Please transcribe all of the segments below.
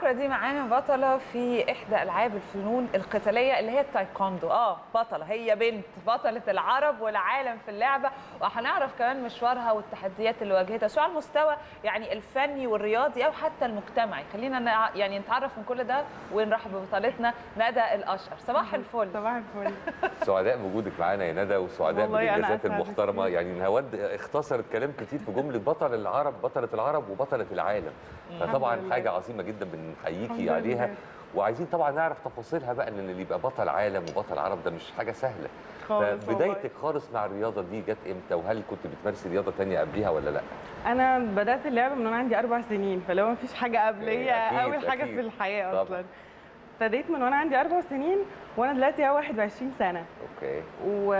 الفقرة دي معانا بطلة في إحدى ألعاب الفنون القتالية اللي هي التايكوندو آه بطلة هي بنت بطلة العرب والعالم في اللعبة وهنعرف كمان مشوارها والتحديات اللي واجهتها سواء على المستوى يعني الفني والرياضي أو حتى المجتمعي خلينا نع- يعني نتعرف من كل ده ونرحب ببطلتنا ندى الأشقر صباح الفل صباح الفل سعداء بوجودك معانا يا ندى وسعداء والله أنا بالانجازات أسعد المحترمه كتير. يعني نهاوند اختصرت كلام كتير في جمله بطل العرب بطله العرب وبطله العالم فطبعا الحمد لله. حاجه عظيمه جدا بنحييكي الحمد عليها لله. وعايزين طبعا نعرف تفاصيلها بقى ان اللي يبقى بطل عالم وبطل عرب ده مش حاجه سهله خالص فبدايتك خالص مع الرياضه دي جت امتى وهل كنت بتمارسي رياضه تانية قبليها ولا لا انا بدات اللعبه من وانا عندي اربع سنين فلو ما فيش حاجه قبل هي أكيد، اول حاجه أكيد. في الحياه طبعاً. اصلا ابتديت من وانا عندي اربع سنين وانا دلوقتي اهو 21 سنه اوكي و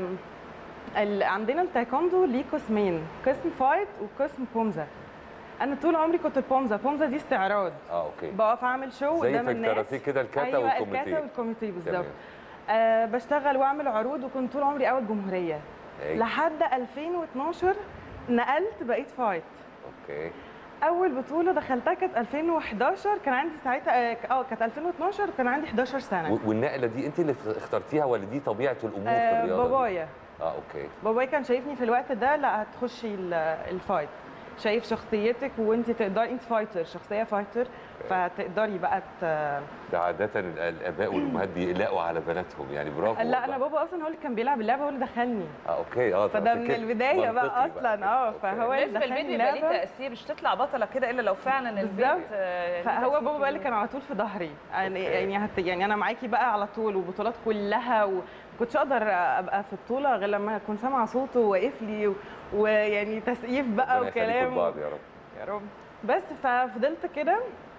ال... عندنا التايكوندو ليه قسمين قسم فايت وقسم بومزا انا طول عمري كنت البومزا بومزا دي استعراض اه اوكي بقف اعمل شو زي قدام في الناس الكاراتيه كده الكاتا ايوه الكاتا والكوميتيه والكوميتيه بالظبط تمام. أه بشتغل واعمل عروض وكنت طول عمري اول جمهوريه أي. لحد 2012 نقلت بقيت فايت اوكي اول بطوله دخلتها كانت 2011 كان عندي ساعتها اه كانت 2012 كان عندي 11 سنه و- والنقله دي انت اللي اخترتيها ولا دي طبيعه الامور في آه الرياضه دي؟ بابايا اه اوكي بابايا كان شايفني في الوقت ده لا هتخشي ال- الفايت شايف شخصيتك وانت تقدري انت فايتر شخصيه فايتر فتقدري بقى ت... ده عادة ال- الآباء والأمهات بيقلقوا على بناتهم يعني برافو لا انا والله. بابا اصلا هو اللي كان بيلعب اللعبه هو اللي دخلني اه اوكي اه فده عشان من كده البدايه بقى منطقي اصلا اه أوكي. فهو اللي بالنسبة دخلني للبيت بيبقى ليه اللعبه تأثير مش تطلع بطلة كده إلا لو فعلا البيت بالظبط. آه، ليه فهو تأثير بابا بقى اللي كبير. كان على طول في ظهري يعني أوكي. يعني هت يعني انا معاكي بقى على طول وبطولات كلها وما كنتش اقدر ابقى في بطوله غير لما اكون سامعه صوته واقف لي و- ويعني تسقيف بقى ربنا يخليكم وكلام لبعض يا رب يا رب بس ففضلت كده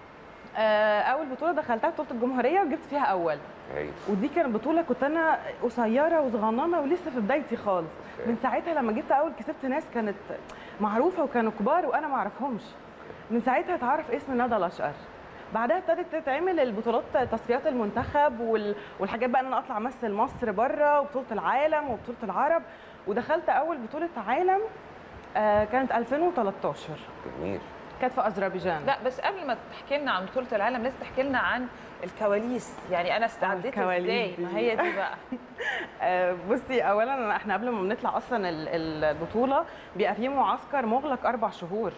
آه، اول بطوله دخلتها بطوله الجمهوريه وجبت فيها اول هايل ودي كانت بطوله كنت انا قصيره وصغننه ولسه في بدايتي خالص أوكي. من ساعتها لما جبت اول كسبت ناس كانت معروفه وكانوا كبار وانا ما اعرفهمش من ساعتها اتعرف اسم ندى الاشقر بعدها ابتدت تتعمل البطولات تصفيات المنتخب وال... والحاجات بقى ان انا اطلع امثل مصر بره وبطوله العالم وبطوله العرب ودخلت اول بطوله عالم آه، كانت 2013 جميل كانت في اذربيجان لا بس قبل ما تحكي لنا عن بطولة العالم لازم تحكي لنا عن الكواليس يعني أنا استعديت الكواليس إزاي دي. ما هي دي بقى آه، بصي اولا احنا قبل ما بنطلع اصلا ال- ال- البطوله بيبقى فيه معسكر مغلق اربع شهور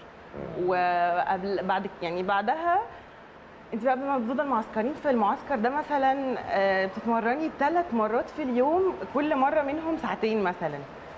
وقبل بعد يعني بعدها انت بقى قبل ما بتفضل معسكرين في المعسكر ده مثلا آه، بتتمرني ثلاث مرات في اليوم كل مره منهم ساعتين مثلا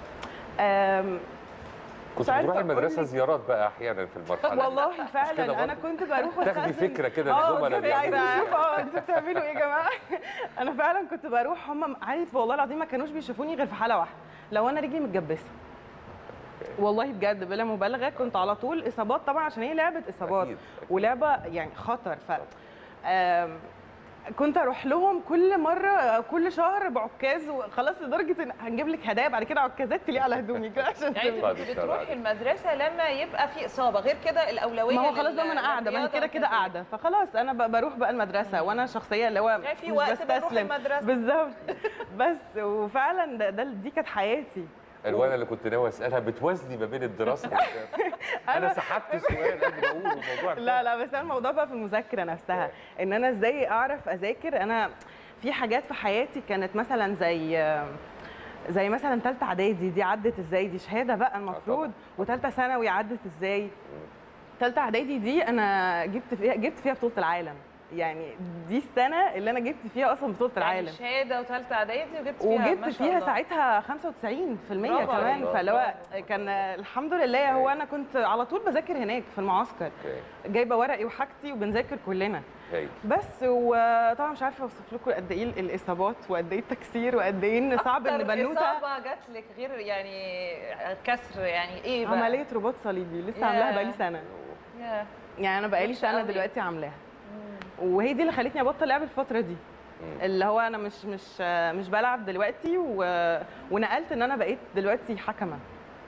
آم، كنت عارفة بتروحي أقول المدرسة لك. زيارات بقى أحيانا في المرحلة والله كده فعلا انا برضه؟ كنت بروح تاخدي واستأذن. فكرة كده اه الزملاء كنت عايزه بيعملوا اشوف اه انتوا بتعملوا ايه يا جماعه انا فعلا كنت بروح هم عارف والله العظيم ما كانوش بيشوفوني غير في حاله واحده لو انا رجلي متجبسه والله بجد بلا مبالغه كنت على طول اصابات طبعا عشان هي لعبه اصابات أكيد، أكيد. ولعبه يعني خطر ف آم، كنت اروح لهم كل مره كل شهر بعكاز وخلاص لدرجه ان هنجيب لك هدايا بعد كده عكازات تليق على هدومي كده عشان يعني انت بعد كنت الشر بتروحي عليك. المدرسه لما يبقى في اصابه غير كده الاولويه ما هو خلاص لل- بقى ما انا قاعده ما انا للرياضة كده كده وكده. قاعده فخلاص انا ب- بروح بقى المدرسه وانا شخصيه اللي هو يعني في مش وقت بنروح بستسلم. المدرسة. بالظبط بس وفعلا ده, ده دي كانت حياتي الوانا اللي كنت ناوي اسالها بتوازني ما بين الدراسه والشغل. انا سحبت السؤال قبل ما اقول الموضوع لا لا بس انا الموضوع بقى في المذاكره نفسها ان انا ازاي اعرف اذاكر انا في حاجات في حياتي كانت مثلا زي زي مثلا ثالثه اعدادي دي عدت ازاي دي شهاده بقى المفروض وثالثه ثانوي عدت ازاي ثالثه اعدادي دي انا جبت فيها جبت فيها بطوله العالم يعني دي السنه اللي انا جبت فيها اصلا بطوله العالم يعني شهاده وثالثه اعدادي وجبت فيها ما وجبت شاء فيها الله. ساعتها 95% برافو كمان عليك. فاللي هو كان الحمد لله هو انا كنت على طول بذاكر هناك في المعسكر اوكي جايبه ورقي وحاجتي وبنذاكر كلنا هايل بس وطبعا مش عارفه اوصف لكم قد ايه الاصابات وقد ايه التكسير وقد ايه ان صعب ان أكتر بنوته اصابه جات لك غير يعني كسر يعني ايه بقى عمليه رباط صليبي لسه ياه. عاملاها بقالي سنه ياه. يعني انا بقالي وحشة سنه قوي. دلوقتي عاملاها وهي دي اللي خلتني ابطل لعب الفتره دي مم. اللي هو انا مش مش مش بلعب دلوقتي و... ونقلت ان انا بقيت دلوقتي حكمه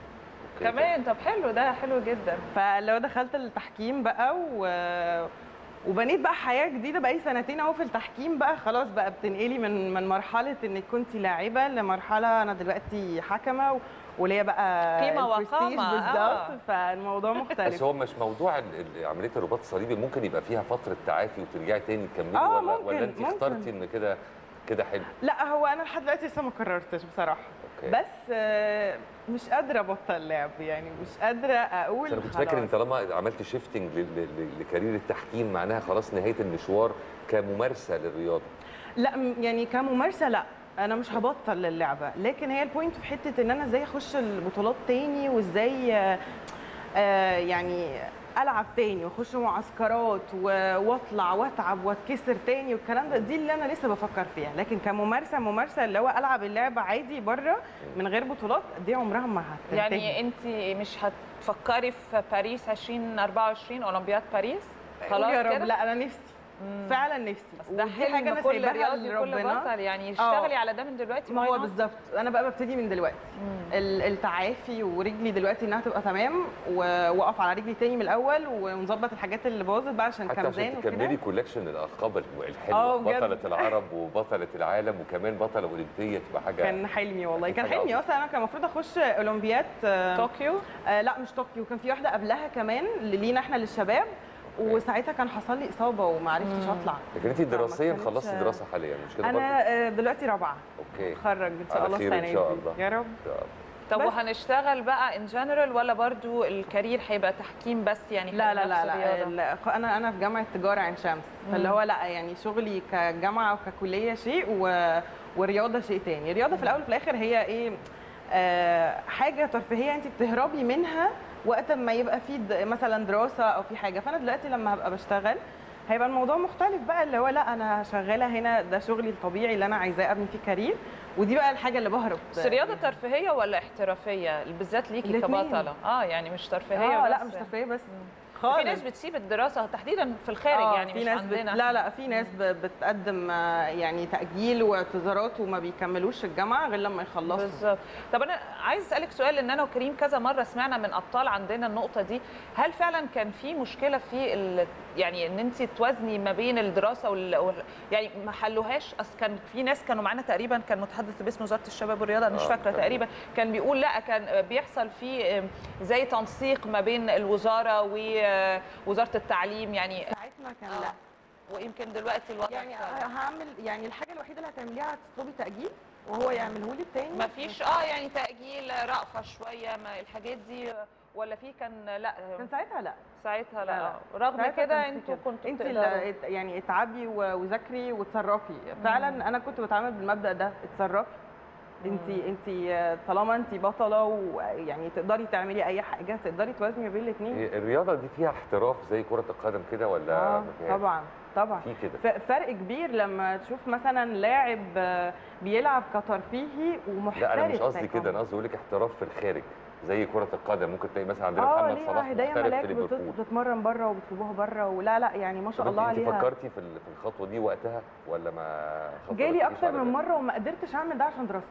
أوكي. كمان طب حلو ده حلو جدا فلو دخلت التحكيم بقى و... وبنيت بقى حياه جديده بقالي سنتين اهو في التحكيم بقى خلاص بقى بتنقلي من من مرحله انك كنت لاعبه لمرحله انا دلوقتي حكمه و- وليا بقى قيمة البرستيج وقامة، بالظبط آه. فالموضوع بس مختلف هو مش موضوع ال- ال- عمليه الرباط الصليبي ممكن يبقى فيها فتره تعافي وترجعي تاني تكملي آه، ولا ممكن، ولا انت ممكن. اخترتي ان كده كده حلو لا هو انا لحد دلوقتي لسه ما قررتش بصراحه اوكي بس آه، مش قادره ابطل لعب يعني مش قادره اقول بس انا كنت فاكر ان خلاص. طالما عملت شيفتنج لكارير التحكيم معناها خلاص نهايه المشوار كممارسه للرياضه لا م- يعني كممارسه لا انا مش هبطل اللعبه لكن هي البوينت في حته ان انا ازاي اخش البطولات تاني وازاي آه، آه، يعني العب تاني واخش معسكرات و- واطلع واتعب واتكسر تاني والكلام ده دي اللي انا لسه بفكر فيها لكن كممارسه ممارسه اللي هو العب اللعبه عادي بره من غير بطولات دي عمرها ما هتنتهي يعني انت مش هتفكري في باريس 2024 اولمبياد باريس خلاص يا رب كده؟ لا انا نفسي فعلا نفسي بس ده ودي حلم حاجه انا كل سايباها رياضي وكل لربنا بطل يعني اشتغلي على ده من دلوقتي ما why هو not؟ بالظبط انا بقى ببتدي من دلوقتي ال- التعافي ورجلي دلوقتي انها تبقى تمام و- واقف على رجلي تاني من الاول ونظبط الحاجات اللي باظت بقى عشان حتى كمزان عشان وكده تكملي كولكشن الالقاب آه، الحلوه بجد. بطله العرب وبطله العالم وكمان بطله اولمبيه تبقى حاجه كان حلمي والله كان حاجة حلمي عظيمة. اصلا انا كان المفروض اخش اولمبياد آه، طوكيو آه لا مش طوكيو كان في واحده قبلها كمان اللي لينا احنا للشباب وساعتها كان حصل لي اصابه وما عرفتش اطلع لكن انت فما دراسيا كانتش- خلصتي دراسه حاليا مش كده برضه؟ انا آه، دلوقتي رابعه اوكي اتخرج ان شاء على الله خير إن السنه شاء دي الله. يا رب إن شاء الله. طب بس. وهنشتغل بقى ان جنرال ولا برضو الكارير هيبقى تحكيم بس يعني لا لا نفس لا لا الرياضة؟ ال- خ- انا انا في جامعه تجاره عين شمس فاللي هو لا يعني شغلي كجامعه وككليه شيء و... والرياضه شيء تاني الرياضه في الاول وفي الاخر هي ايه آه حاجه ترفيهيه انت بتهربي منها وقت ما يبقى في د- مثلا دراسه او في حاجه فانا دلوقتي لما هبقى بشتغل هيبقى الموضوع مختلف بقى اللي هو لا انا شغاله هنا ده شغلي الطبيعي اللي انا عايزاه ابني فيه كارير ودي بقى الحاجه اللي بهرب بس رياضه ترفيهيه ولا احترافيه بالذات ليكي الاتنين. كبطله اه يعني مش ترفيهيه اه لا بس. مش ترفيهيه بس في خالص ناس بتسيب الدراسه تحديدا في الخارج آه، يعني في مش ناس بت... عندنا لا لا في ناس ب... بتقدم آه، يعني تاجيل واعتذارات وما بيكملوش الجامعه غير لما يخلصوا بالظبط طب انا عايز اسالك سؤال لان انا وكريم كذا مره سمعنا من ابطال عندنا النقطه دي هل فعلا كان في مشكله في ال... يعني ان انت توازني ما بين الدراسه وال... وال... يعني ما حلوهاش اصل كان في ناس كانوا معانا تقريبا كان متحدث باسم وزاره الشباب والرياضه أنا مش آه، فاكره كان- تقريبا كان بيقول لا كان بيحصل في زي تنسيق ما بين الوزاره ووزاره التعليم يعني ساعتنا كان لا ويمكن دلوقتي الوضع يعني اختلف. هعمل يعني الحاجه الوحيده اللي هتعمليها هتطلبي تاجيل وهو يعمله لي التاني ما فيش اه يعني تاجيل رأفه شويه ما الحاجات دي ولا في كان لا كان ساعتها لا ساعتها لا، لا, لا. رغم ساعتها كده كان في انتوا كده. كنتوا انت بتقدروا. اللي ات- يعني اتعبي و- وذاكري وتصرفي فعلا انا كنت بتعامل بالمبدا ده اتصرفي انت انت طالما انت بطله ويعني تقدري تعملي اي حاجه تقدري توازني ما بين الاثنين هي الرياضه دي فيها احتراف زي كره القدم كده ولا اه ما فيهاش؟ طبعا طبعا في كده ف- فرق كبير لما تشوف مثلا لاعب آه، بيلعب كترفيهي ومحترف لا انا مش قصدي تايكوندو. كده انا قصدي اقول لك احتراف في الخارج زي كره القدم ممكن تلاقي مثلا عندنا اه محمد صلاح ليها هدايا محترف في ملاك ليفربول بتت- بتتمرن بره وبيطلبوها بره ولا لا يعني ما شاء طب الله انت عليها فكرتي في ال- في الخطوه دي وقتها ولا ما خطرتكيش جالي اكتر على من ده؟ مره وما قدرتش اعمل ده عشان دراستي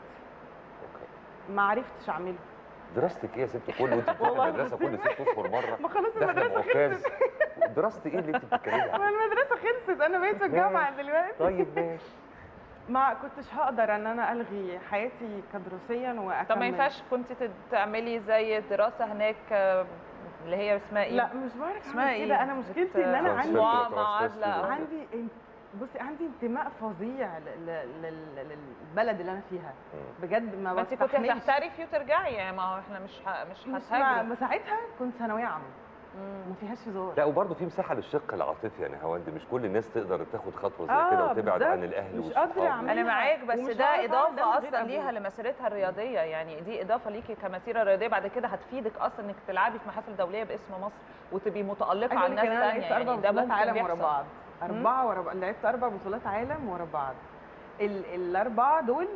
أوكي. ما عرفتش اعمله دراستك ايه يا ست كل وانت بتروحي والله المدرسه بصي. كل ست اشهر مره ما خلاص داخله المدرسه معكاز دراستي ايه اللي انت بتتكلمي ما عنها المدرسه خلصت انا بقيت في الجامعه دلوقتي طيب ماشي ما كنتش هقدر ان انا الغي حياتي كدراسيا واكمل طب ما ينفعش كنت تد- تعملي زي دراسه هناك آه، اللي هي اسمها ايه؟ لا مش بعرف اسمها اعمل ايه؟ كده انا مشكلتي ان انا Transfer عندي to- مع- transfer معادلة student. أو- عندي ان- بصي عندي انتماء فظيع ل- ل- لل- للبلد اللي انا فيها مم. بجد ما ما انت كنت بستحملش. هتحترفي وترجعي يعني ما هو احنا مش ه... مش مش هتهاجروا مع- ساعتها كنت ثانويه عامه مم. ما فيهاش هزار لا وبرضه في مساحه للشق العاطفي يعني هوند مش كل الناس تقدر تاخد خطوه زي آه، كده وتبعد عن بالظبط. الاهل مش والصحاب قادرة أعمل- انا منها. معاك بس ومش ده هعرف أعمل ده اضافه من غير اصلا ليها أبويا. لمسيرتها الرياضيه يعني دي اضافه ليكي كمسيره رياضيه بعد كده هتفيدك اصلا انك تلعبي في محافل دوليه باسم مصر وتبقي متالقه عايزه عن اقول ناس لك ثانيه إن انا لعبت اربع يعني ده بطولات ممكن عالم ورا بيحصل. بعض اربعه ورا بعض لعبت اربع بطولات عالم ورا بعض ال... الاربعه دول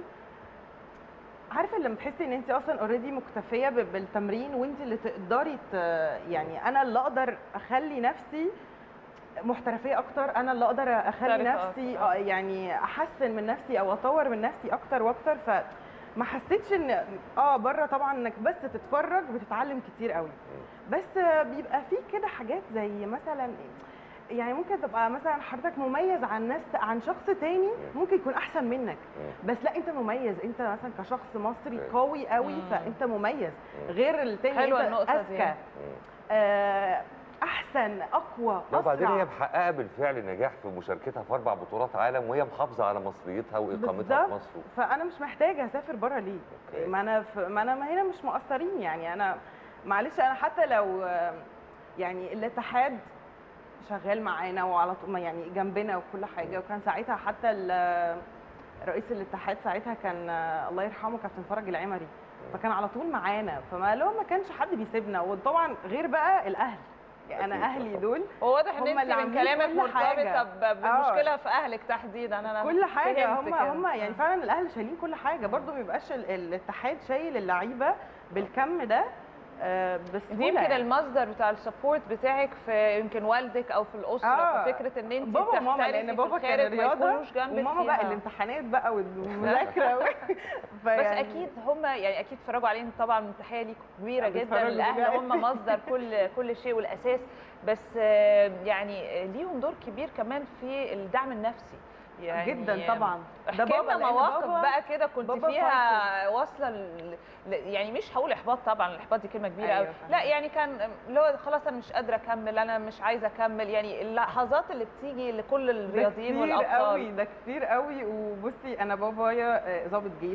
عارفه لما تحسي ان انت اصلا اوريدي مكتفيه ب- بالتمرين وانت اللي تقدري ت... يعني انا اللي اقدر اخلي نفسي محترفيه اكتر انا اللي اقدر اخلي محترفة نفسي أكتر. آه، يعني احسن من نفسي او اطور من نفسي اكتر واكتر فما حسيتش ان اه بره طبعا انك بس تتفرج بتتعلم كتير قوي بس آه، بيبقى في كده حاجات زي مثلا يعني ممكن تبقى مثلا حضرتك مميز عن ناس عن شخص تاني ممكن يكون احسن منك بس لا انت مميز انت مثلا كشخص مصري أوكي. قوي قوي مم. فانت مميز غير التاني حلوة انت النقطة دي. اذكى آه، احسن اقوى لا وبعدين هي اسرع محققه بالفعل نجاح في مشاركتها في اربع بطولات عالم وهي محافظه على مصريتها واقامتها في بالظبط. مصر فانا مش محتاجه اسافر بره ليه أوكي. ما انا في ما انا ما هنا مش مقصرين يعني انا معلش انا حتى لو آه، يعني الاتحاد شغال معانا وعلى طول ما يعني جنبنا وكل حاجه وكان ساعتها حتى ال- رئيس الاتحاد ساعتها كان آه، الله يرحمه كابتن فرج العمري فكان على طول معانا فما لو ما كانش حد بيسيبنا وطبعا غير بقى الاهل يعني انا أكيد اهلي طبعاً. دول هو واضح ان هم انت اللي من عاملين كلامك كل مرتبطه حاجة. ب- بمشكله في اهلك تحديدا انا كل حاجه فهمت هم كده. هم يعني فعلا الاهل شايلين كل حاجه برضو ما بيبقاش ال- الاتحاد شايل اللعيبه بالكم ده آه، بسهوله دي يمكن يعني. المصدر بتاع السبورت بتاعك في يمكن والدك او في الاسره آه. ففكره ان انت بابا وماما تحترفي لان في بابا الخارج كان ما رياضه يكونوش جنبك وماما بقى فيها. الامتحانات بقى والمذاكره و... بس فيعني- اكيد هم يعني اكيد اتفرجوا عليهم طبعا من تحيه ليك كبيره جدا بيتفرجوا الاهل بجد. هم مصدر كل كل شيء والاساس بس آه، يعني ليهم دور كبير كمان في الدعم النفسي يعني جدا طبعا احكي لنا لأن مواقف بابا- بقى كده كنت بابا فيها واصله ل... ل- يعني مش هقول احباط طبعا الاحباط دي كلمه كبيره أيوة قوي فاهمة. لا يعني كان اللي هو خلاص انا مش قادره اكمل انا مش عايزه اكمل يعني اللحظات اللي بتيجي لكل ده الرياضيين كتير والابطال قوي ده كتير قوي وبصي انا بابايا آه، ضابط جيش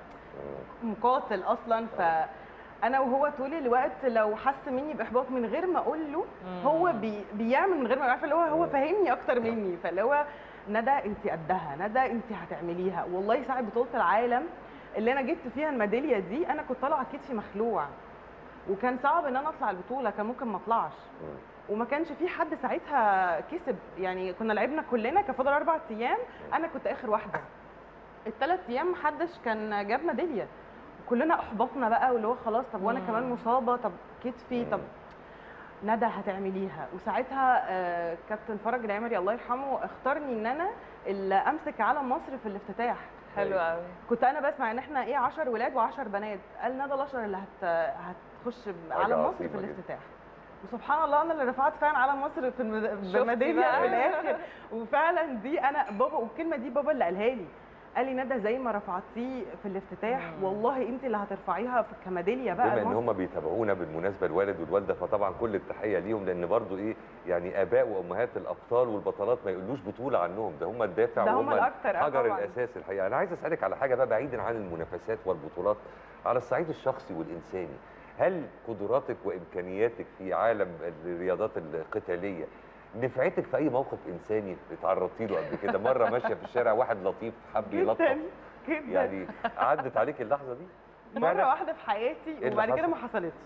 فمقاتل اصلا ف انا وهو طول الوقت لو حس مني باحباط من غير ما اقول له هو بي بيعمل من غير ما يعرف اللي هو هو فاهمني اكتر مني فاللي هو ندى انت قدها ندى انت هتعمليها والله ساعه بطوله العالم اللي انا جبت فيها الميداليه دي انا كنت طالعه كتفي مخلوع وكان صعب ان انا اطلع البطوله كان ممكن ما اطلعش وما كانش في حد ساعتها كسب يعني كنا لعبنا كلنا كان فاضل اربع ايام انا كنت اخر واحده الثلاث ايام محدش كان جاب ميداليه كلنا احبطنا بقى واللي هو خلاص طب وانا مم. كمان مصابه طب كتفي طب ندى هتعمليها وساعتها آه، كابتن فرج العمري الله يرحمه اختارني ان انا اللي امسك علم مصر في الافتتاح حلو قوي كنت انا بسمع ان احنا ايه 10 ولاد و10 بنات قال ندى الاشهر اللي هت هتخش علم مصر في عظيمة جدا. الافتتاح وسبحان الله انا اللي رفعت فعلا علم مصر في المد... شفتي بالميداليه بقى؟ في الاخر وفعلا دي انا بابا والكلمه دي بابا اللي قالها لي قال لي ندى زي ما رفعتيه في الافتتاح مم. والله انت اللي هترفعيها في كميداليه بقى بما ان لمصر. هم بيتابعونا بالمناسبه الوالد والوالده فطبعا كل التحيه ليهم لان برضو ايه يعني اباء وامهات الابطال والبطلات ما يقولوش بطوله عنهم ده هم الدافع ده هم وهم الأكتر، آه حجر طبعاً. الاساس الحقيقه انا عايز اسالك على حاجه بقى بعيدا عن المنافسات والبطولات على الصعيد الشخصي والانساني هل قدراتك وامكانياتك في عالم الرياضات القتاليه نفعتك في اي موقف انساني اتعرضتي له قبل كده مره ماشيه في الشارع واحد لطيف حب جدا يلطف جدا يعني عدت عليك اللحظه دي مره فعلا؟ واحده في حياتي اللي وبعد كده حصل؟ ما حصلتش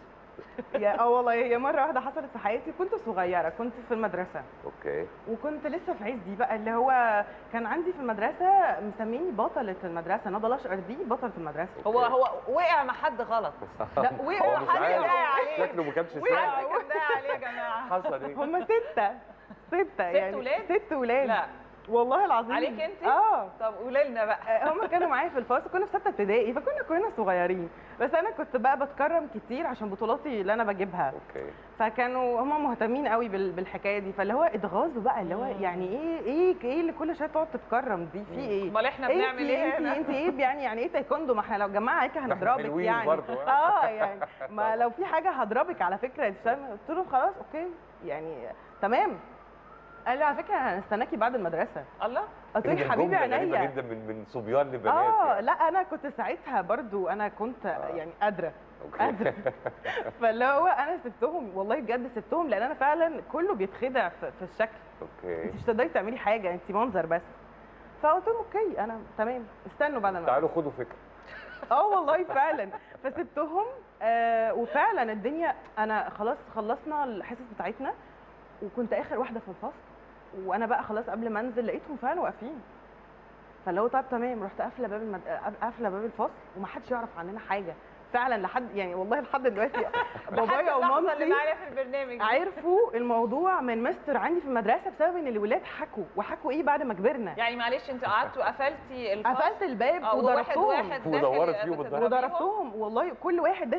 يا اه والله هي مره واحده حصلت في حياتي كنت صغيره كنت في المدرسه اوكي وكنت لسه في عزي بقى اللي هو كان عندي في المدرسه مسميني بطله المدرسه ندى الاشقر دي بطله المدرسه هو هو وقع مع حد غلط لا وقع هو مش حد عارف ضايق عليه. شكله ما كانش وقع سامع كان ده عليه يا جماعه حصل ايه هم سته سته يعني ولاد؟ ست ولاد لا والله العظيم عليك انت؟ اه طب قولي لنا بقى هم كانوا معايا في الفصل كنا في سته ابتدائي فكنا كلنا صغيرين بس انا كنت بقى بتكرم كتير عشان بطولاتي اللي انا بجيبها اوكي فكانوا هم مهتمين قوي بال- بالحكايه دي فاللي هو اتغاظوا بقى اللي هو مم. يعني ايه ايه ايه اللي كل شويه تقعد تتكرم دي في ايه امال احنا بنعمل ايه انت هنا انت ايه يعني يعني ايه تايكوندو ما احنا لو جماعه عليك هنضربك حلوين يعني برضو، ها؟ اه يعني ما لو في حاجه هضربك على فكره انت فاهم قلت لهم خلاص اوكي يعني تمام قال لي على فكره انا هستناكي بعد المدرسه الله قلت له إيه ده حبيبي جملة غريبة عينيا جدا من من صبيان لبنات اه يعني. لا انا كنت ساعتها برضو انا كنت آه. يعني قادره اوكي قادره فاللي هو انا سبتهم والله بجد سبتهم لان انا فعلا كله بيتخدع في, في الشكل اوكي انت مش هتقدري تعملي حاجه انت منظر بس فقلت لهم اوكي انا تمام استنوا بعد ما تعالوا خدوا فكره اه والله فعلا فسبتهم آه وفعلا الدنيا انا خلاص خلصنا الحصص بتاعتنا وكنت اخر واحده في الفصل وانا بقى خلاص قبل ما انزل لقيتهم فعلا واقفين فاللي هو طب تمام رحت قافله باب المد... قافله باب الفصل ومحدش يعرف عننا حاجه فعلا لحد يعني والله لحد دلوقتي بابايا لحد اللحظة اللي ومامتي معانا في البرنامج عرفوا الموضوع من مستر عندي في المدرسه بسبب ان الولاد حكوا وحكوا ايه بعد ما كبرنا يعني معلش انت قعدت وقفلتي الفصل قفلت الباب آه، وواحد وضربتهم واحد ودورت داخل فيهم بتضربيهم. الضرب. وضربتهم والله كل واحد داخل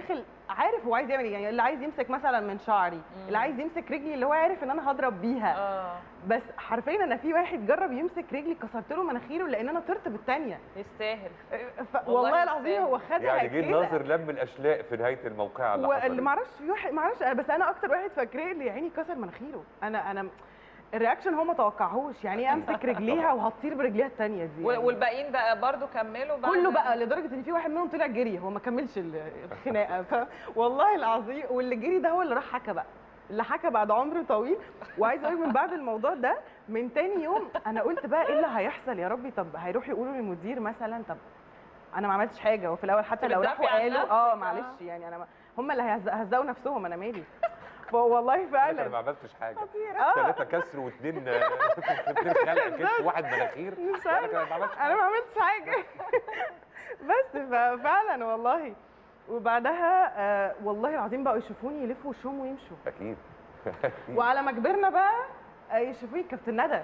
عارف هو عايز يعمل ايه يعني اللي عايز يمسك مثلا من شعري اللي عايز يمسك رجلي اللي هو عارف ان انا هضرب بيها اه بس حرفيا انا في واحد جرب يمسك رجلي كسرت له مناخيره لان انا طرت بالثانيه يستاهل ف... والله والله العظيم يستاهل. هو خدها يعني جه كده. الناظر لم الاشلاء في نهايه الموقعه اللي واللي حصلت معرفش في واحد معرفش بس انا اكتر واحد فاكراه اللي يعني كسر مناخيره انا انا الرياكشن هو ما توقعهوش يعني ايه امسك رجليها وهتطير برجليها الثانيه دي وال- يعني. والباقيين بقى برضو كملوا بعد كله بقى لدرجه ان في واحد منهم طلع جري هو ما كملش ال- الخناقه ف والله العظيم واللي جري ده هو اللي راح حكى بقى اللي حكى بعد عمر طويل وعايز اقول من بعد الموضوع ده من تاني يوم انا قلت بقى ايه اللي هيحصل يا ربي طب هيروحوا يقولوا للمدير مثلا طب انا ما عملتش حاجه وفي الاول حتى لو بتدافعي راحوا عن قالوا نفسك، اه آه. معلش يعني انا ما هم اللي هيهز- هزقوا نفسهم انا مالي فوالله انا ما فعلا عملتش حاجه آه. ثلاثه كسر واثنين اثنين خلع كتف وواحد مناخير مش انا عارفة. كمان ما عملتش انا ما حاجه عملتش حاجه بس ففعلا والله وبعدها آه والله العظيم بقوا يشوفوني يلفوا وشهم ويمشوا اكيد وعلى ما كبرنا بقى آه، يشوفوني كابتن ندى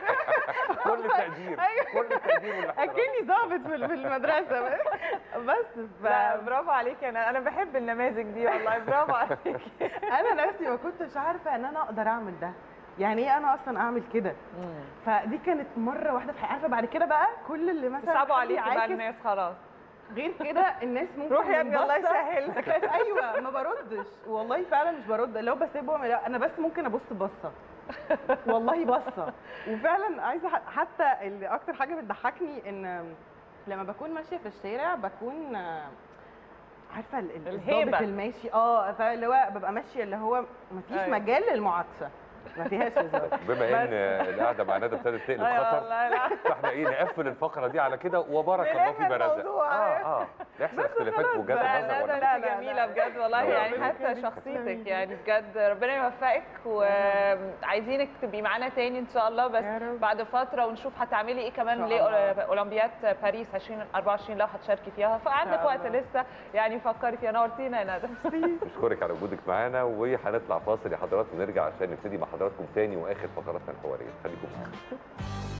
كل التقدير أيوة. كل التقدير والاحترام اكني ظابط في في المدرسه بس ف... لا برافو عليكي انا انا بحب النماذج دي والله برافو عليكي انا نفسي ما كنتش عارفه ان انا اقدر اعمل ده يعني ايه انا اصلا اعمل كده فدي كانت مره واحده في حياتي عارفه بعد كده بقى كل اللي مثلا صعبوا حد عليكي بقى يعاكس الناس خلاص غير كده الناس ممكن روح يا ابني الله من بصة- يسهل. تخاف ايوه ما بردش والله فعلا مش برد لو بسيبهم لا، انا بس ممكن ابص بصه والله بصه وفعلا عايزه ح- حتى اللي اكتر حاجه بتضحكني ان لما بكون ماشيه في الشارع بكون آه، عارفه ال- ال- الهيبة. الضابط الماشي اه فاللي هو ببقى ماشيه اللي هو مفيش أيوة. مجال للمعاكسه ما فيهاش هزار بما ان القعده مع ندى ابتدت تقلب ايوه خطر والله لا فاحنا ايه نقفل الفقره دي على كده وبارك الله في نلم مرزق الموضوع. اه اه يحصل اختلافات في وجهات لا النظر لا ولا ده لا، انت لا، جميله لا. بجد والله لا، يعني ربنا حتى يخليك. شخصيتك تسلمي. يعني بجد ربنا يوفقك وعايزينك تبقي معانا تاني ان شاء الله بس يا رب. بعد فتره ونشوف هتعملي ايه كمان إن شاء الله. لاولمبياد باريس 2024 لو هتشاركي فيها فعندك وقت الله. لسه يعني فكري فيها نورتينا يا ندى نشكرك على وجودك معانا وهنطلع فاصل يا حضرات ونرجع عشان نبتدي مع حضراتكم تاني واخر فقراتنا الحواريه خليكم معانا